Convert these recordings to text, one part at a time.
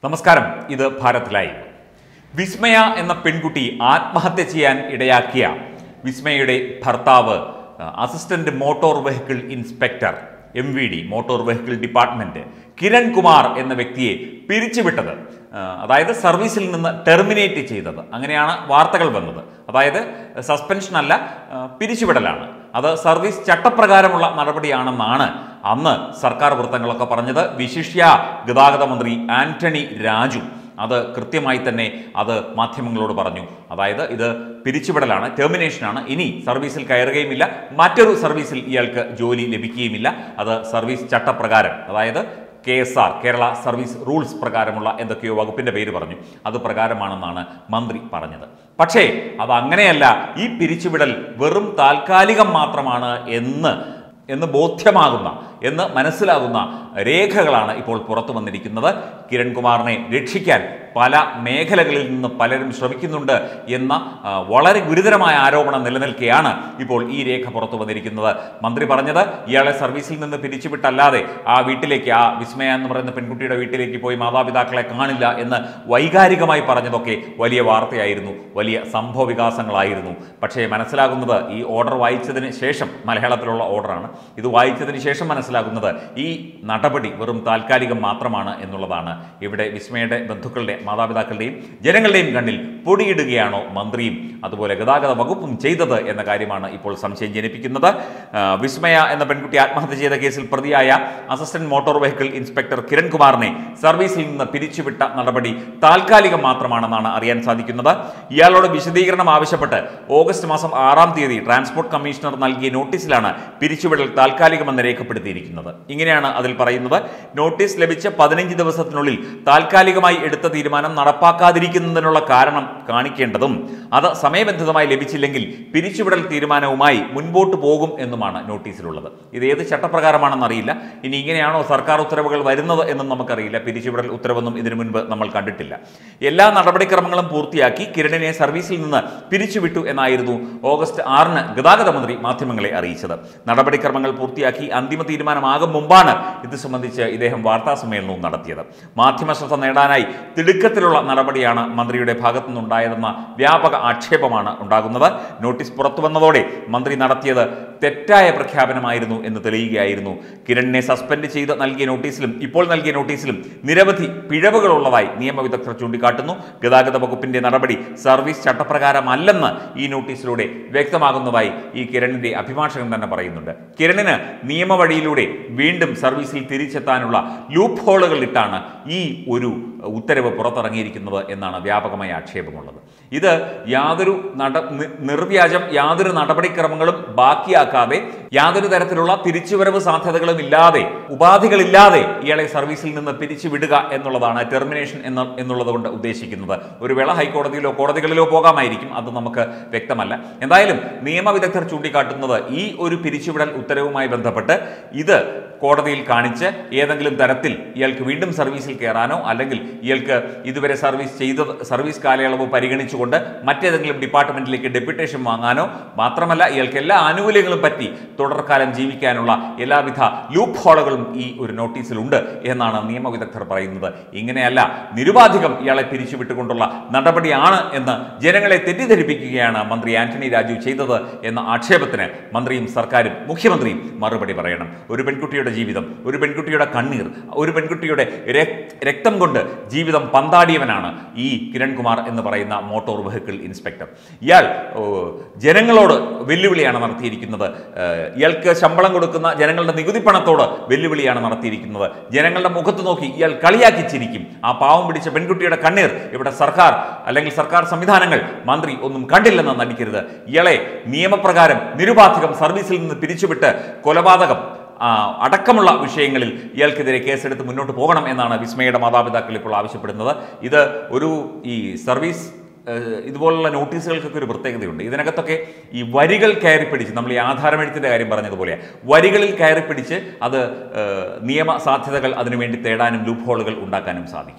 നമസ്കാരം ഇത് ഭാരത് ലൈവ് വിസ്മയ എന്ന പെൺകുട്ടി ആത്മഹത്യ ചെയ്യാൻ ഇടയാക്കിയ വിസ്മയയുടെ ഭർത്താവ് അഹ്, assistant motor vehicle inspector M V D motor vehicle department Kiran Kumar എന്ന വ്യക്തിയെ പിരിച്ചുവിട്ടത് അഹ്, അതായത് സർവീസിൽ നിന്ന് ടെർമിനേറ്റ് ചെയ്തത് അങ്ങനെയാണ് വാർത്തകൾ വന്നത് അതായത് സസ്പെൻഷൻ അല്ല അഹ്, പിരിച്ചുവിടലാണ് അത് സർവീസ് ചട്ടപ്രകാരമുള്ള നടപടിയാണെന്നാണ് അന്ന് സർക്കാർ വൃത്തങ്ങളൊക്കെ പറഞ്ഞത് വിശിഷ്യ ഗതാഗത മന്ത്രി ആന്റണി രാജു അത് കൃത്യമായി തന്നെ അത് മാധ്യമങ്ങളോട് പറഞ്ഞു അതായത് ഇത് പിരിച്ചുവിടലാണ് ടെർമിനേഷനാണ് ഇനി സർവീസിൽ കയറുകയുമില്ല മറ്റൊരു സർവീസിൽ ഇയാൾക്ക് ജോലി ലഭിക്കുകയുമില്ല അത് സർവീസ് ചട്ടപ്രകാരം അതായത് K S R Kerala service rules പ്രകാരമുള്ള എന്തൊക്കെയോ വകുപ്പിന്റെ പേര് പറഞ്ഞു അത് പ്രകാരമാണെന്നാണ് മന്ത്രി പറഞ്ഞത് പക്ഷേ അത് അങ്ങനെയല്ല ഈ പിരിച്ചുവിടൽ വെറും താൽക്കാലികം മാത്രമാണ് എന്ന് എന്ന് ബോധ്യമാകുന്ന എന്ന് മനസ്സിലാകുന്ന രേഖകളാണ് ഇപ്പോൾ പുറത്തു വന്നിരിക്കുന്നത് കിരൺകുമാറിനെ രക്ഷിക്കാൻ പല മേഖലകളിൽ നിന്ന് പലരും ശ്രമിക്കുന്നുണ്ട് എന്ന ആ, വളരെ ഗുരുതരമായ ആരോപണം നിലനിൽക്കെയാണ് ഇപ്പോൾ ഈ രേഖ പുറത്തു വന്നിരിക്കുന്നത് മന്ത്രി പറഞ്ഞത് ഇയാളെ സർവീസിൽ നിന്ന് പിരിച്ചുവിട്ടല്ലാതെ ആ വീട്ടിലേക്ക് ആ വിസ്മയ എന്ന് പറയുന്ന പെൺകുട്ടിയുടെ വീട്ടിലേക്ക് പോയി മാതാപിതാക്കളെ കാണില്ല എന്ന് വൈകാരികമായി പറഞ്ഞതൊക്കെ വലിയ വാർത്തയായിരുന്നു വലിയ സംഭവ വികാസങ്ങളായിരുന്നു പക്ഷേ മനസ്സിലാകുന്നത് ഈ ഓർഡർ വായിച്ചതിന് ശേഷം മലയാളത്തിലുള്ള ഓർഡറാണ് ഇത് വായിച്ചതിന് ശേഷം മനസ്സിലാകുന്നത് ഈ നടപടി വെറും താൽക്കാലികം മാത്രമാണ് എന്നുള്ളതാണ് ഇവിടെ വിസ്മയുടെ ബന്ധുക്കളുടെ മാതാപിതാക്കളുടെയും ജനങ്ങളുടെയും കണ്ണിൽ പൊടിയിടുകയാണോ മന്ത്രിയും അതുപോലെ ഗതാഗത വകുപ്പും ചെയ്തത് എന്ന കാര്യമാണ് ഇപ്പോൾ സംശയം ജനിപ്പിക്കുന്നത് ആ, വിസ്മയ എന്ന പെൺകുട്ടി ആത്മഹത്യ ചെയ്ത കേസിൽ പ്രതിയായ അസിസ്റ്റന്റ് മോട്ടോർ വെഹിക്കിൾ ഇൻസ്പെക്ടർ കിരൺകുമാറിനെ സർവീസിൽ നിന്ന് പിരിച്ചുവിട്ട നടപടി താൽക്കാലികം മാത്രമാണെന്നാണ് അറിയാൻ സാധിക്കുന്നത് ഇയാളോട് വിശദീകരണം ആവശ്യപ്പെട്ട് ഓഗസ്റ്റ് മാസം ആറാം തീയതി ട്രാൻസ്പോർട്ട് കമ്മീഷണർ നൽകിയ നോട്ടീസിലാണ് പിരിച്ചുവിടൽ താൽക്കാലികമെന്ന് രേഖപ്പെടുത്തിയിരിക്കുന്നത് ഇങ്ങനെയാണ് അതിൽ പറയുന്നത് നോട്ടീസ് ലഭിച്ച പതിനഞ്ച് ദിവസത്തിനുള്ളിൽ താൽക്കാലികമായി എടുത്ത തീരുമാനം നടപ്പാക്കാതിരിക്കുന്നതിനുള്ള കാരണം കാണിക്കേണ്ടതും അത് സമയബന്ധിതമായി ലഭിച്ചില്ലെങ്കിൽ പിരിച്ചുവിടൽ തീരുമാനവുമായി മുൻപോട്ട് പോകും എന്നുമാണ് നോട്ടീസിലുള്ളത് ഇത് ഏത് ചട്ടപ്രകാരമാണെന്ന് അറിയില്ല ഇനി ഇങ്ങനെയാണോ സർക്കാർ ഉത്തരവുകൾ വരുന്നത് എന്നും നമുക്കറിയില്ല പിരിച്ചുവിടൽ ഉത്തരവൊന്നും ഇതിനു മുൻപ് നമ്മൾ കണ്ടിട്ടില്ല എല്ലാ നടപടിക്രമങ്ങളും പൂർത്തിയാക്കി കിരണിനെ സർവീസിൽ നിന്ന് പിരിച്ചുവിട്ടു എന്നായിരുന്നു ഓഗസ്റ്റ് ആറിന് ഗതാഗത മന്ത്രി മാധ്യമങ്ങളെ അറിയിച്ചത് നടപടിക്രമങ്ങൾ പൂർത്തിയാക്കി അന്തിമ തീരുമാനമാകും മുമ്പാണ് ഇത് സംബന്ധിച്ച് ഇദ്ദേഹം വാർത്താ സമ്മേളനവും നടത്തിയത് മാധ്യമ ശ്രദ്ധ നേടാനായി തിടുക്കത്തിലുള്ള നടപടിയാണ് മന്ത്രിയുടെ ഭാഗത്തു നിന്നുണ്ടായതെന്ന വ്യാപക ആക്ഷേപമാണ് ഉണ്ടാകുന്നത് നോട്ടീസ് പുറത്തു വന്നതോടെ മന്ത്രി നടത്തിയത് തെറ്റായ പ്രഖ്യാപനമായിരുന്നു എന്ന് തെളിയുകയായിരുന്നു കിരണിനെ സസ്പെൻഡ് ചെയ്ത് നൽകിയ നോട്ടീസിലും ഇപ്പോൾ നൽകിയ നോട്ടീസിലും നിരവധി പിഴവുകളുള്ളതായി നിയമവിദഗ്ധർ ചൂണ്ടിക്കാട്ടുന്നു ഗതാഗത വകുപ്പിന്റെ നടപടി സർവീസ് ചട്ടപ്രകാരമല്ലെന്ന് ഈ നോട്ടീസിലൂടെ വ്യക്തമാകുന്നതായി ഈ കിരണിന്റെ അഭിഭാഷകൻ തന്നെ പറയുന്നുണ്ട് കിരണിന് നിയമവഴിയിലൂടെ വീണ്ടും സർവീസിൽ തിരിച്ചെത്താനുള്ള ലൂപ്പ് ഹോളുകൾ ഇട്ടാണ് ഈ ഒരു ഉത്തരവ് പുറത്തിറങ്ങിയിരിക്കുന്നത് എന്നാണ് വ്യാപകമായ ആക്ഷേപമുള്ളത് ഇത് യാതൊരു നട നി- നിർവ്യാജം യാതൊരു നടപടിക്രമങ്ങളും ബാക്കിയാക്കാതെ യാതൊരു തരത്തിലുള്ള തിരിച്ചുവരവ് സാധ്യതകളും ഇല്ലാതെ ഉപാധികളില്ലാതെ ഇയാളെ സർവീസിൽ നിന്ന് പിരിച്ചു വിടുക എന്നുള്ളതാണ് ടെർമിനേഷൻ എന്ന എന്നുള്ളത് കൊണ്ട് ഉദ്ദേശിക്കുന്നത് ഒരു വേള ഹൈക്കോടതിയിലോ കോടതികളിലോ പോകാമായിരിക്കും അത് നമുക്ക് വ്യക്തമല്ല എന്തായാലും നിയമവിദഗ്ധർ ചൂണ്ടിക്കാട്ടുന്നത് ഈ ഒരു പിരിച്ചുവിടൽ ഉത്തരവുമായി ബന്ധപ്പെട്ട് ഇത് കോടതിയിൽ കാണിച്ച് ഏതെങ്കിലും തരത്തിൽ ഇയാൾക്ക് വീണ്ടും സർവീസിൽ കയറാനോ അല്ലെങ്കിൽ ഇയാൾക്ക് ഇതുവരെ സർവീസ് ചെയ്ത സർവീസ് കാലയളവ് പരിഗണിച്ചുകൊണ്ട് മറ്റേതെങ്കിലും ഡിപ്പാർട്ട്മെന്റിലേക്ക് ഡെപ്യൂട്ടേഷൻ വാങ്ങാനോ മാത്രമല്ല ഇയാൾക്ക് എല്ലാ ആനുകൂല്യങ്ങളും പറ്റി തുടർക്കാലം ജീവിക്കാനുള്ള എല്ലാവിധ ലൂപ്പ് ഹോളുകളും ഈ ഒരു നോട്ടീസിലുണ്ട് എന്നാണ് നിയമവിദഗ്ധർ പറയുന്നത് ഇങ്ങനെയല്ല നിരുപാധികം ഇയാളെ പിരിച്ചുവിട്ടുകൊണ്ടുള്ള നടപടിയാണ് എന്ന് ജനങ്ങളെ തെറ്റിദ്ധരിപ്പിക്കുകയാണ് മന്ത്രി ആന്റണി രാജു ചെയ്തത് എന്ന ആക്ഷേപത്തിന് മന്ത്രിയും സർക്കാരും മുഖ്യമന്ത്രിയും മറുപടി പറയണം ഒരു പെൺകുട്ടിയുടെ ജീവിതം ഒരു പെൺകുട്ടിയുടെ കണ്ണീർ ഒരു പെൺകുട്ടിയുടെ രക്- രക്തം കൊണ്ട് ജീവിതം പന്താടിയവനാണ് ഈ കിരൺകുമാർ എന്ന് പറയുന്ന മോട്ടോർ വെഹിക്കിൾ ഇൻസ്പെക്ടർ ഇയാൾ ഓ, ജനങ്ങളോട് വെല്ലുവിളിയാണ് നടത്തിയിരിക്കുന്നത് ഏഹ്, ഇയാൾക്ക് ശമ്പളം കൊടുക്കുന്ന ജനങ്ങളുടെ നികുതി പണത്തോട് വെല്ലുവിളിയാണ് നടത്തിയിരിക്കുന്നത് ജനങ്ങളുടെ മുഖത്ത് നോക്കി ഇയാൾ കളിയാക്കി ചിരിക്കും ആ പാവം പിടിച്ച പെൺകുട്ടിയുടെ കണ്ണീർ ഇവിടെ സർക്കാർ അല്ലെങ്കിൽ സർക്കാർ സംവിധാനങ്ങൾ മന്ത്രി ഒന്നും കണ്ടില്ലെന്ന് നടിക്കരുത് ഇയാളെ നിയമപ്രകാരം നിരുപാധികം സർവീസിൽ നിന്ന് പിരിച്ചുവിട്ട് കൊലപാതകം ആ, അടക്കമുള്ള വിഷയങ്ങളിൽ ഇയാൾക്കെതിരെ കേസെടുത്ത് മുന്നോട്ട് പോകണം എന്നാണ് വിസ്മയുടെ മാതാപിതാക്കൾ ഇപ്പോൾ ആവശ്യപ്പെടുന്നത് ഇത് ഒരു ഈ സർവീസ് ഏഹ്, ഇതുപോലുള്ള നോട്ടീസുകൾക്കൊക്കെ ഒരു പ്രത്യേകതയുണ്ട് ഇതിനകത്തൊക്കെ ഈ വരികൾ കയറി പിടിച്ച് നമ്മൾ ഈ ആധാരമെഴുത്തിന്റെ കാര്യം പറഞ്ഞതുപോലെ വരികളിൽ കയറി പിടിച്ച് അത് ഏഹ്, നിയമ സാധ്യതകൾ അതിനുവേണ്ടി തേടാനും ലൂപ്പ് ഹോളുകൾ ഉണ്ടാക്കാനും സാധിക്കും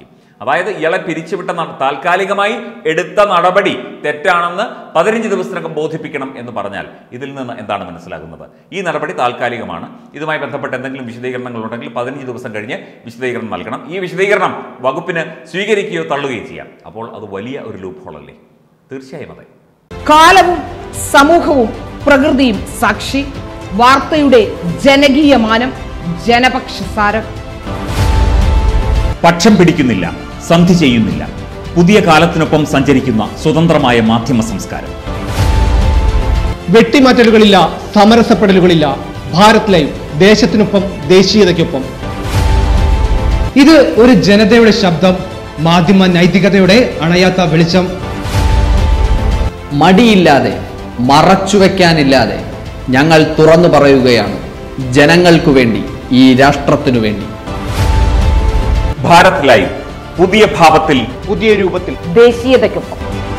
അതായത് ഇയാളെ പിരിച്ചുവിട്ട ന- താൽക്കാലികമായി എടുത്ത നടപടി തെറ്റാണെന്ന് പതിനഞ്ച് ദിവസത്തിനകം ബോധിപ്പിക്കണം എന്ന് പറഞ്ഞാൽ ഇതിൽ നിന്ന് എന്താണ് മനസ്സിലാകുന്നത് ഈ നടപടി താൽക്കാലികമാണ് ഇതുമായി ബന്ധപ്പെട്ട് എന്തെങ്കിലും വിശദീകരണങ്ങൾ ഉണ്ടെങ്കിൽ പതിനഞ്ച് ദിവസം കഴിഞ്ഞ് വിശദീകരണം നൽകണം ഈ വിശദീകരണം വകുപ്പിന് സ്വീകരിക്കുകയോ തള്ളുകയോ ചെയ്യാം അപ്പോൾ അത് വലിയ ഒരു ലൂപ്പ് ഹോളല്ലേ തീർച്ചയായും അതെ കാലവും സമൂഹവും പ്രകൃതിയും സാക്ഷി വാർത്തയുടെ ജനകീയ മാനം ജനപക്ഷസാരം പക്ഷം പിടിക്കുന്നില്ല സന്ധി ചെയ്യുന്നില്ല പുതിയ കാലത്തിനൊപ്പം സഞ്ചരിക്കുന്ന സ്വതന്ത്രമായ മാധ്യമ സംസ്കാരം വെട്ടിമാറ്റലുകളില്ല സമരസപ്പെടലുകളില്ല ഭാരത് ലൈവ് ദേശത്തിനൊപ്പം ദേശീയതയ്ക്കൊപ്പം ഇത് ഒരു ജനതയുടെ ശബ്ദം മാധ്യമ നൈതികതയുടെ അണയാത്ത വെളിച്ചം മടിയില്ലാതെ മറച്ചുവെക്കാനില്ലാതെ ഞങ്ങൾ തുറന്നു പറയുകയാണ് ജനങ്ങൾക്കു വേണ്ടി ഈ രാഷ്ട്രത്തിനു വേണ്ടി ഭാരത് ലൈവ് പുതിയ ഭാവത്തിൽ പുതിയ രൂപത്തിൽ ദേശീയതയ്ക്കൊപ്പം